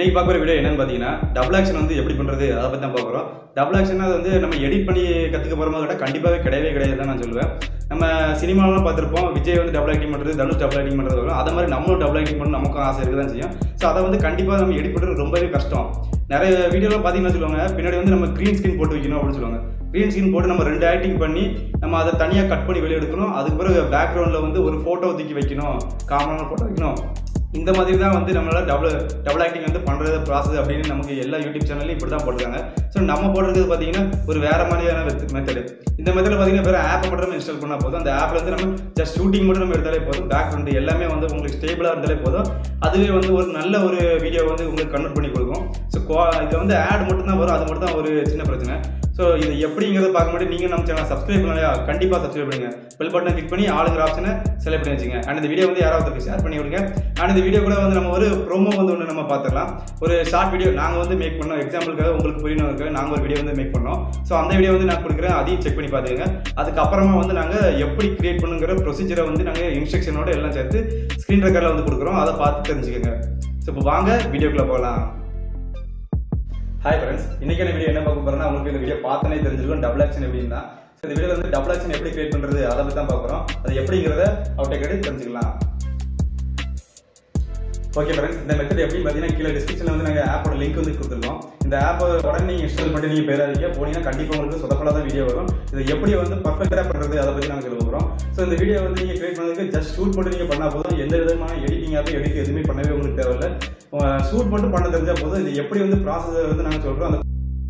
இன்னைக்கு பார்க்குற வீடியோ என்னன்னு பார்த்தீங்கன்னா டபுள் ஆக்ஷன் வந்து எப்படி பண்ணுறது அதை பற்றி தான் பார்க்குறோம் டபுள் ஆக்ஷன் அது வந்து நம்ம எடிட் பண்ணி கற்றுக்க போகிற மாதிரி கேட்டால் கண்டிப்பாகவே கிடையவே கிடையாது தான் நான் சொல்லுவேன் நம்ம சினிமாலாம் பார்த்துருப்போம் விஜய் வந்து டபுள் ஆக்டிங் பண்ணுறது தனுஷ் டபுள் ஆக்டிங் பண்ணுறது வரும் அதை மாதிரி நம்மளும் டபுள் ஆக்டிங் பண்ணணும் நமக்கும் ஆசை இருக்க தான் செய்யும் ஸோ அதை வந்து கண்டிப்பாக நம்ம எடிட் பண்ணுறது ரொம்பவே கஷ்டம் நிறைய வீடியோலாம் பார்த்தீங்கன்னா சொல்லுவாங்க பின்னாடி வந்து நம்ம க்ரீன் ஸ்கிரீன் போட்டு வைக்கணும் அப்படின்னு சொல்லுவாங்க க்ரீன் ஸ்கிரீன் போட்டு நம்ம ரெண்டு ஆக்டிங் பண்ணி நம்ம அதை தனியாக கட் பண்ணி வெளியே எடுக்கணும் அதுக்கு பிறகு பேக்ரவுண்டில் வந்து ஒரு ஃபோட்டோ தூக்கி வைக்கணும் காமனான ஃபோட்டோ வைக்கணும் இந்த மாதிரி தான் வந்து நம்மளால டபுள் டபுள் ஆக்டிங் வந்து பண்ணுறது ப்ராசஸ் அப்படின்னு நமக்கு எல்லா யூடியூப் சேனல்லையும் இப்படி தான் போட்டிருக்காங்க ஸோ நம்ம போடுறது பார்த்தீங்கன்னா ஒரு வேற மாதிரியான மெத்தடு இந்த மெத்தடில் பார்த்தீங்கன்னா வேறு ஆப்பை மட்டும் நம்ம இன்ஸ்டால் பண்ணால் போதும் அந்த ஆப்பில் வந்து நம்ம ஜஸ்ட் ஷூட்டிங் மட்டும் நம்ம எடுத்தாலே போதும் பேக்ரவுண்டு எல்லாமே வந்து உங்களுக்கு ஸ்டேபிளாக இருந்தாலே போதும் அதுவே வந்து ஒரு நல்ல ஒரு வீடியோ வந்து உங்களுக்கு கன்வெர்ட் பண்ணி கொடுக்கும் ஸோ இது வந்து ஆட் மட்டும் தான் வரும் அது மட்டும் தான் ஒரு சின்ன பிரச்சனை ஸோ இது எப்படிங்கிறத பார்க்க முடியும் நீங்கள் நம்ம சேனல் சப்ஸ்கிரைப் பண்ணலையா கண்டிப்பாக சப்ஸ்கிரைப் பண்ணுங்க பெல் பட்டனை கிளிக் பண்ணி ஆளுங்கிற ஆப்ஷனை செலக்ட் பண்ணி வச்சுங்க அண்ட் இந்த வீடியோ வந்து யாராவது ஷேர் பண்ணி விடுங்க அண்ட் இந்த வீடியோ கூட வந்து நம்ம ஒரு ப்ரோமோ வந்து ஒன்று நம்ம பார்த்துக்கலாம் ஒரு ஷார்ட் வீடியோ நாங்கள் வந்து மேக் பண்ணோம் எக்ஸாம்பிளுக்காக உங்களுக்கு புரியணுக்காக நாங்கள் ஒரு வீடியோ வந்து மேக் பண்ணோம் ஸோ அந்த வீடியோ வந்து நான் கொடுக்குறேன் அதையும் செக் பண்ணி பார்த்துக்கங்க அதுக்கப்புறமா வந்து நாங்கள் எப்படி கிரியேட் பண்ணுங்கிற ப்ரொசீஜரை வந்து நாங்கள் இன்ஸ்ட்ரக்ஷனோட எல்லாம் சேர்த்து ஸ்க்ரீன் ரெக்கார்டில் வந்து கொடுக்குறோம் அதை பார்த்து தெரிஞ்சுக்கோங்க ஸோ இப்போ வாங்க வீடியோக்குள்ளே போகலாம் ஹாய் ஃப்ரெண்ட்ஸ் இன்னைக்கான வீடியோ என்ன பார்க்க போறோம்னா உங்களுக்கு இந்த வீடியோ பார்த்தனே தெரிஞ்சிருக்கும் டபுள் ஆக்ஷன் எப்படின்னா ஸோ இந்த வீடியோ வந்து டபுள் ஆக்ஷன் எப்படி கிரியேட் பண்றது அதை பற்றி தான் பார்க்குறோம் அது எப்படிங்கிறத அவட்ட கேட்டு தெரிஞ்சுக்கலாம் ஓகே ஃப்ரெண்ட்ஸ் இந்த மெத்தட் எப்படி பார்த்தீங்கன்னா கீழே டிஸ்கிரிப்ஷனில் வந்து நாங்கள் ஆப்போட லிங்க் வந்து கொடுத்துருக்கோம் இந்த ஆப்பை உடனே நீங்கள் இன்ஸ்டால் பண்ணி நீங்கள் பேராதீங்க போனீங்கன்னா கண்டிப்பாக உங்களுக்கு சொதப்பலாத வீடியோ வரும் இது எப்படி வந்து பர்ஃபெக்டாக பண்ணுறது அதை பற்றி நாங்கள் சொல்ல போகிறோம் ஸோ இந்த வீடியோ வந்து நீங்கள் கிரியேட் பண்ணதுக்கு ஜஸ்ட் ஷூட் மட்டும் நீங்கள் பண்ணால் போதும் எந்த விதமான எடிட்டிங் ஆகும் எடிட் எதுவுமே பண்ணவே உங்களுக்கு தேவையில்லை ஷூட் மட்டும் பண்ண தெரிஞ்சால் போதும் இது எப்படி வந்து ப்ராசஸ் வந்து நாங்கள் சொல்கிறோம் அந்த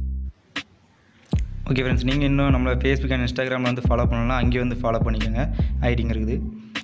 ஓகே ஃப்ரெண்ட்ஸ் நீங்கள் இன்னும் நம்மளை ஃபேஸ்புக் அண்ட் இன்ஸ்டாகிராமில் வந்து ஃபாலோ பண்ணலாம் அங்கேயே வந்து ஃபாலோ பண்ணிக்கோங்க ஐடிங்க இருக்குது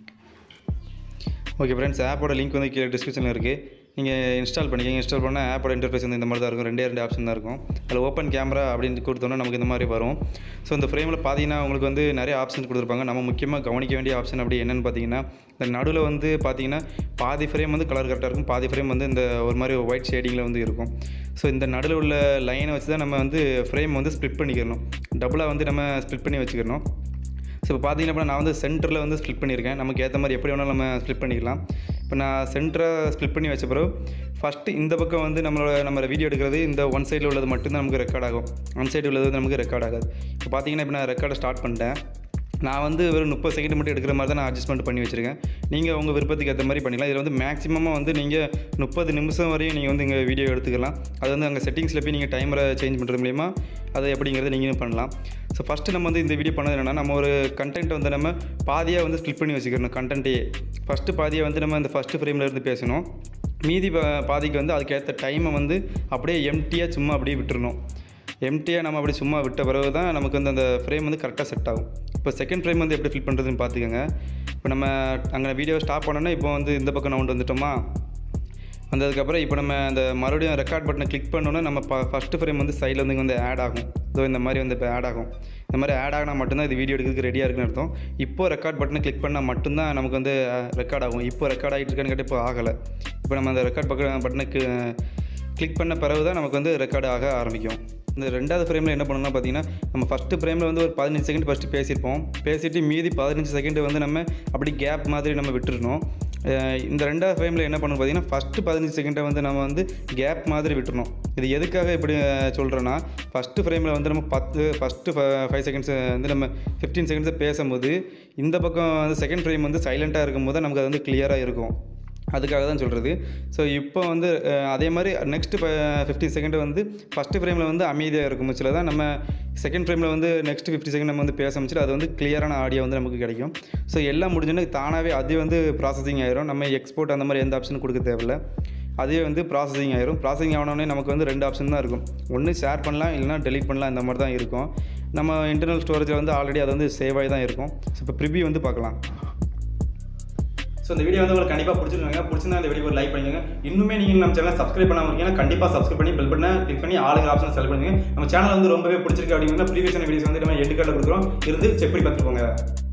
ஓகே ஃப்ரெண்ட்ஸ் ஆப்போட லிங்க் வந்து கீழே டிஸ்கிரிப்ஷனில் இருக்குது நீங்கள் இன்ஸ்டால் பண்ணிக்கோங்க இன்ஸ்டால் பண்ணால் ஆப்போட இன்டர்ஃபேஸ் வந்து இந்த மாதிரி தான் இருக்கும் ரெண்டே ரெண்டு ஆப்ஷன் தான் இருக்கும் அதில் ஓப்பன் கேமரா அப்படின்னு கொடுத்தோன்னா நமக்கு இந்த மாதிரி வரும் ஸோ இந்த ஃப்ரேமில் பார்த்தீங்கன்னா உங்களுக்கு வந்து நிறைய ஆப்ஷன் கொடுத்துருப்பாங்க நம்ம முக்கியமாக கவனிக்க வேண்டிய ஆப்ஷன் அப்படி என்னென்னு பார்த்தீங்கன்னா இந்த நடுவில் வந்து பார்த்தீங்கன்னா பாதி ஃப்ரேம் வந்து கலர் கரெக்டாக இருக்கும் பாதி ஃப்ரேம் வந்து இந்த ஒரு மாதிரி ஒயிட் ஷேடிங்கில் வந்து இருக்கும் ஸோ இந்த நடுவில் உள்ள லைனை வச்சு தான் நம்ம வந்து ஃப்ரேம் வந்து ஸ்ப்ளிட் பண்ணிக்கிறணும் டபுளாக வந்து நம்ம ஸ்ப்ளிட் பண்ணி வச்சுக்கிறணும் ஸோ இப்போ பார்த்தீங்கன்னா இப்போ நான் வந்து சென்டரில் வந்து ஸ்ப்ளிட் பண்ணியிருக்கேன் நமக்கு ஏற்ற மாதிரி எப்படி வேணாலும் நம்ம ஸ்ப்ளிட் பண்ணிக்கலாம் இப்போ நான் சென்டரை ஸ்ப்ளிட் பண்ணி வச்ச பிறகு ஃபஸ்ட்டு இந்த பக்கம் வந்து நம்மளோட நம்ம வீடியோ எடுக்கிறது இந்த ஒன் சைடில் உள்ளது மட்டும்தான் நமக்கு ரெக்கார்ட் ஆகும் ஒன் சைடு உள்ளது வந்து நமக்கு ரெக்கார்ட் ஆகாது இப்போ பார்த்தீங்கன்னா இப்போ நான் ரெக்கார்டை ஸ்டார்ட் பண்ணிட்டேன் நான் வந்து வெறும் முப்பது செகண்ட் மட்டும் எடுக்கிற மாதிரி தான் நான் அட்ஜஸ்ட்மெண்ட் பண்ணி வச்சுருக்கேன் நீங்கள் உங்கள் விருப்பத்துக்கு ஏற்ற மாதிரி பண்ணிக்கலாம் இதில் வந்து மேக்ஸிமமாக வந்து நீங்கள் முப்பது நிமிஷம் வரையும் நீங்கள் வந்து இங்கே வீடியோ எடுத்துக்கலாம் அது வந்து அங்கே செட்டிங்ஸில் போய் நீங்கள் டைமரை சேஞ்ச் பண்ணுறது மூலிமா அதை எப்படிங்கிறத நீங்களும் பண்ணலாம் ஸோ ஃபஸ்ட்டு நம்ம வந்து இந்த வீடியோ பண்ணது என்னென்னா நம்ம ஒரு கண்டென்ட்டை வந்து நம்ம பாதியாக வந்து ஸ்ப்ளிட் பண்ணி வச்சுக்கணும் கண்டென்ட்டையே ஃபஸ்ட்டு பாதியை வந்து நம்ம இந்த ஃபஸ்ட்டு ஃப்ரேமில் இருந்து பேசணும் மீதி பா- பாதிக்கு வந்து அதுக்கேற்ற டைமை வந்து அப்படியே எம்டியாக சும்மா அப்படியே விட்டுறணும் எம்டியாக நம்ம அப்படி சும்மா விட்ட பிறகு தான் நமக்கு வந்து அந்த ஃப்ரேம் வந்து கரெக்டாக செட் ஆகும் இப்போ செகண்ட் ஃப்ரேம் வந்து எப்படி ஃபில் பண்ணுறதுன்னு பார்த்துக்கோங்க இப்போ நம்ம அங்கே வீடியோ ஸ்டாப் பண்ணோன்னா இப்போ வந்து இந்த பக்கம் நான் கொண்டு வந்துட்டோமா வந்ததுக்கப்புறம் இப்போ நம்ம அந்த மறுபடியும் ரெக்கார்ட் பட்டனை கிளிக் பண்ணோன்னா நம்ம ஃபஸ்ட்டு ஃப்ரேம் வந்து சைடில் வந்து இங்க வந்து ஆட் ஆகும் இதோ இந்த மாதிரி வந்து இப்போ ஆட் ஆகும் இந்த மாதிரி ஆட் ஆகினா மட்டும்தான் இது வீடியோ எடுக்கிறதுக்கு ரெடியாக இருக்குன்னு அர்த்தம் இப்போ ரெக்கார்ட் பட்டனை கிளிக் பண்ணால் மட்டும்தான் நமக்கு வந்து ரெக்கார்ட் ஆகும் இப்போ ரெக்கார்ட் ஆகிட்டு இருக்கான்னு கேட்டால் இப்போ ஆகலை இப்போ நம்ம அந்த ரெக்கார்ட் பக்க பட்டனுக்கு கிளிக் பண்ண பிறகு தான் நமக்கு வந்து ரெக்கார்ட் ஆக ஆரம்பிக்கும் இந்த ரெண்டாவது ஃப்ரேமில் என்ன பண்ணணும்னா பார்த்தீங்கன்னா நம்ம ஃபஸ்ட்டு ஃப்ரேமில் வந்து ஒரு பதினஞ்சு செகண்ட் ஃபஸ்ட்டு பேசியிருப்போம் பேசிட்டு மீதி பதினஞ்சு செகண்ட் வந்து நம்ம அப்படி கேப் மாதிரி நம்ம விட்டுறணும் அஹ் இந்த ரெண்டாவது ஃப்ரேமில் என்ன பண்ணணும் பார்த்தீங்கன்னா ஃபஸ்ட்டு பதினஞ்சு செகண்டை வந்து நம்ம வந்து கேப் மாதிரி விட்டுறணும் இது எதுக்காக இப்படி சொல்கிறேன்னா ஃபஸ்ட்டு ஃப்ரேமில் வந்து நம்ம பத்து ஃபஸ்ட்டு ஃபைவ் செகண்ட்ஸ் வந்து நம்ம ஃபிஃப்டீன் செகண்ட்ஸை பேசும்போது இந்த பக்கம் வந்து செகண்ட் ஃப்ரேம் வந்து சைலண்ட்டாக இருக்கும்போது நமக்கு அது வந்து கிளியராக இருக்கும் அதுக்காக தான் சொல்கிறது ஸோ இப்போ வந்து அஹ், அதே மாதிரி நெக்ஸ்ட்டு ஃபிஃப்டி செகண்ட் வந்து ஃபஸ்ட்டு ஃப்ரேமில் வந்து அமைதியாக இருக்கும் முச்சில் தான் நம்ம செகண்ட் ஃப்ரேமில் வந்து நெக்ஸ்ட் ஃபிஃப்டி செகண்ட் நம்ம வந்து பேச முடிச்சு அது வந்து கிளியரான ஆடியோ வந்து நமக்கு கிடைக்கும் ஸோ எல்லாம் முடிஞ்சோன்னா தானாகவே அது வந்து ப்ராசஸிங் ஆயிரும் நம்ம எக்ஸ்போர்ட் அந்த மாதிரி எந்த ஆப்ஷனும் கொடுக்க தேவையில்ல அதே வந்து ப்ராசஸிங் ஆயிரும் ப்ராசஸிங் ஆனோடனே நமக்கு வந்து ரெண்டு ஆப்ஷன் தான் இருக்கும் ஒன்று ஷேர் பண்ணலாம் இல்லைனா டெலீட் பண்ணலாம் இந்த மாதிரி தான் இருக்கும் நம்ம இன்டர்னல் ஸ்டோரேஜில் வந்து ஆல்ரெடி அது வந்து சேவ் ஆகி தான் இருக்கும் ஸோ இப்போ ப்ரிவியூ வந்து பார்க்கலாம் ஸோ இந்த வீடியோ வந்து உங்களுக்கு கண்டிப்பாக பிடிச்சிருக்காங்க பிடிச்சிருந்தா இந்த வீடியோ ஒரு லைக் பண்ணுங்க இன்னுமே நீங்கள் நம்ம சேனல் சப்ஸ்கிரைப் பண்ணாம இருக்கீங்கன்னா கண்டிப்பாக சப்ஸ்கிரைப் பண்ணி பெல் பட்டனை கிளிக் பண்ணி ஆளுங்க ஆப்ஷன் செலக்ட் பண்ணுங்க நம்ம சேனல் வந்து ரொம்பவே பிடிச்சிருக்கு அப்படின்னா ப்ரீவியஸ் வீடியோஸ் வந்து நம்ம எண்டு கார்டில் கொடுக்குறோம் இருந்து செக் பண்ணி பார்த்துட்டு போங்க